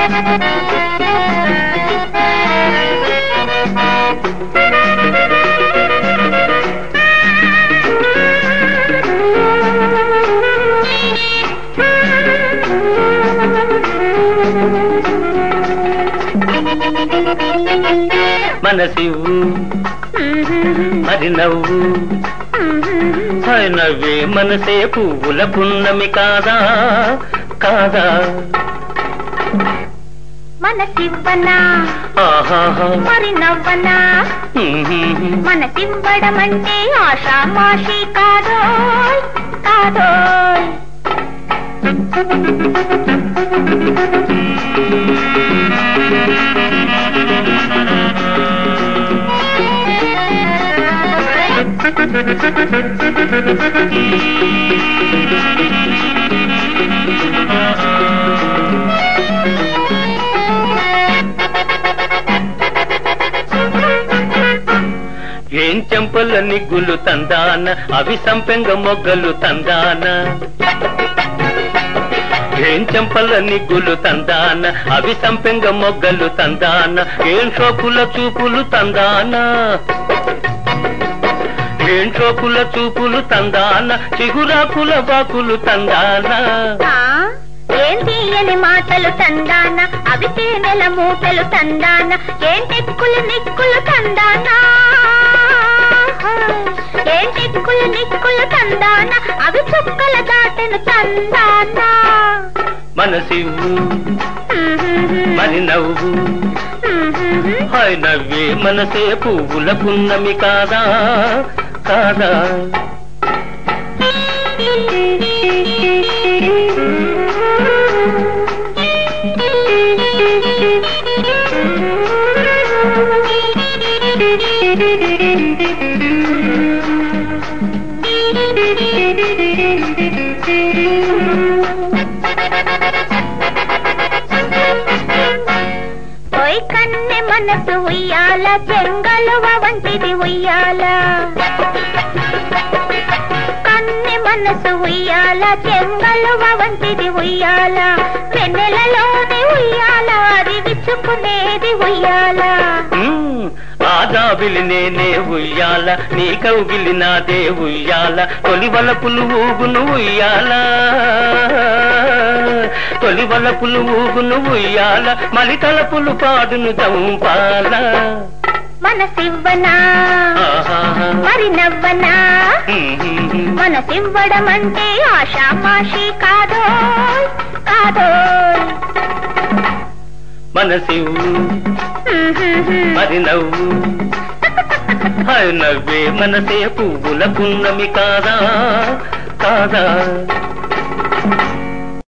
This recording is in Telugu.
మనసివ్వు మరి నవ్వు హాయ్ నవ్వే మనసే పువ్వుల పున్నమి కాదా కాదా మనసివ్వనా ఆహాహా మరి నవ్వనా ఉహుహు. మనసివ్వడం అంటే ఆషామాషి కాదోయ్ కాదోయ్ ఏం చెంపల నిగ్గులు తందాన అవి సంపెంగ మొగ్గలు తందాన ఏం చెంపల నిగ్గులు తందాన అవి సంపెంగ మొగ్గలు తందాన ఏం షోకుల చూపులు తందాన ఏం షోకుల చూపులు తందాన చిగురాకుల బాకులు తందాన ఆ, ఏం తీయని మాటలు తందాన అవి తేనెల మూటలు తందాన ఏం టెక్కులు నిక్కులు తందాన ఏం టెక్కులు నిక్కులు తందాన అవి చుక్కల దాటను తందాన మనసివ్వు మరి నవ్వు హాయ్ నవ్వే మనసే పువ్వుల పున్నమి కాదా కాదా ఓయ్ కన్నె మనసు ఉయ్యాల చెంగలువ వంటిది ఉయ్యాల కన్నె మనసు ఉయ్యాల చెంగలువ వంటిది ఉయ్యాల వెన్నెలలోని ఉయ్యాల అది విచ్చుకునేది ఉయ్యాల మ్మ్. ఆ జాబిలి నేనే ఉయ్యాల నీ కౌగిలి నాదే ఉయ్యాల తొలి వలపులు ఊగును ఉయ్యాల తొలి వలపులు ఊగును ఉయ్యాల మలి తలపులు పాడును చంపాల మనసివ్వనా ఆహాహా. మరి నవ్వనా మ్మ్. మనసివ్వడం అంటే ఆషామాషి కాదోయ్ కాదోయ్ మనసివ్వు మరి నవ్వు హాయ్ నవ్వే మనసే పువ్వుల పున్నమి కాదా కాదా